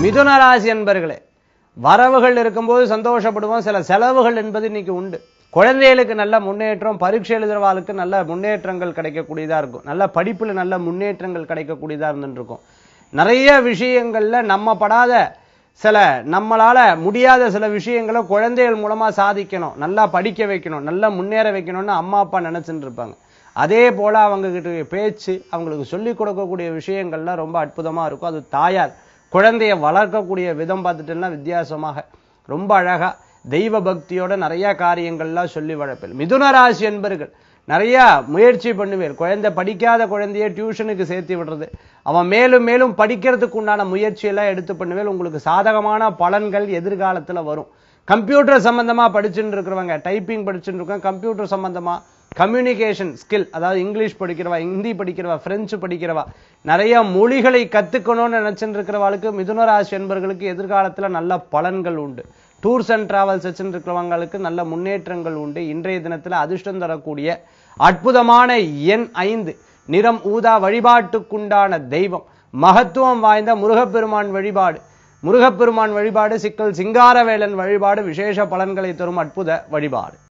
மிதுன ராசி என்பர்களே வரவுகள் இருக்கும்போது சந்தோஷப்படுவோம் சில செலவுகள் என்பது இன்னைக்கு உண்டு குழந்தைகளுக்கு நல்ல முன்னேற்றம் பரீட்சை எழுதுறவாளுக்கு நல்ல முன்னேற்றங்கள் கிடைக்கக்கூடியதா இருக்கும் நல்ல படிப்புல நல்ல முன்னேற்றங்கள் கிடைக்கக்கூடியதா இருந்துட்டு இருக்கும் நிறைய விஷயங்கள்ல நம்ம படாத சில நம்மளால முடியாத சில விஷயங்களை குழந்தைகள் மூலமா சாதிக்கணும் நல்லா படிக்க வைக்கணும் நல்லா முன்னேற வைக்கணும்னு அம்மா அப்பா நினைச்சுட்டு இருப்பாங்க அதே போல அவங்க கிட்ட பேச்சு அவங்களுக்கு சொல்லிக் கொடுக்கக்கூடிய விஷயங்கள்லாம் ரொம்ப அற்புதமா இருக்கும் அது தாயார் குழந்தைய வளர்க்கக்கூடிய விதம் பார்த்துட்டோம்னா வித்தியாசமாக ரொம்ப அழகா தெய்வ பக்தியோட நிறைய காரியங்கள்லாம் சொல்லி வளர்ப்பேன் மிதுன ராசி என்பர்கள் நிறைய முயற்சி பண்ணுவேன் குழந்தை படிக்காத குழந்தைய டியூஷனுக்கு சேர்த்து விடுறது அவன் மேலும் மேலும் படிக்கிறதுக்கு உண்டான முயற்சியெல்லாம் எடுத்து பண்ணுவேன் உங்களுக்கு சாதகமான பலன்கள் எதிர்காலத்துல வரும் கம்ப்யூட்டர் சம்பந்தமா படிச்சுட்டு இருக்கிறவங்க டைப்பிங் படிச்சுட்டு இருக்கோம் கம்ப்யூட்டர் சம்பந்தமா கம்யூனிகேஷன் ஸ்கில் அதாவது இங்கிலீஷ் படிக்கிறவா ஹிந்தி படிக்கிறவா பிரெஞ்சு படிக்கிறவா நிறைய மொழிகளை கத்துக்கணும்னு நினைச்சுட்டு இருக்கிறவாளுக்கு மிதுன ராசி என்பவர்களுக்கு எதிர்காலத்துல நல்ல பலன்கள் உண்டு டூர்ஸ் அண்ட் டிராவல்ஸ் வச்சுட்டு இருக்கிறவங்களுக்கு நல்ல முன்னேற்றங்கள் உண்டு இன்றைய தினத்துல அதிர்ஷ்டம் தரக்கூடிய அற்புதமான எண் ஐந்து நிறம் ஊதா வழிபாட்டுக்குண்டான தெய்வம் மகத்துவம் வாய்ந்த முருகப்பெருமான் வழிபாடு முருகப்பெருமான் வழிபாடு சிக்கல் சிங்காரவேலன் வழிபாடு விசேஷ பலன்களை தரும் அற்புத வழிபாடு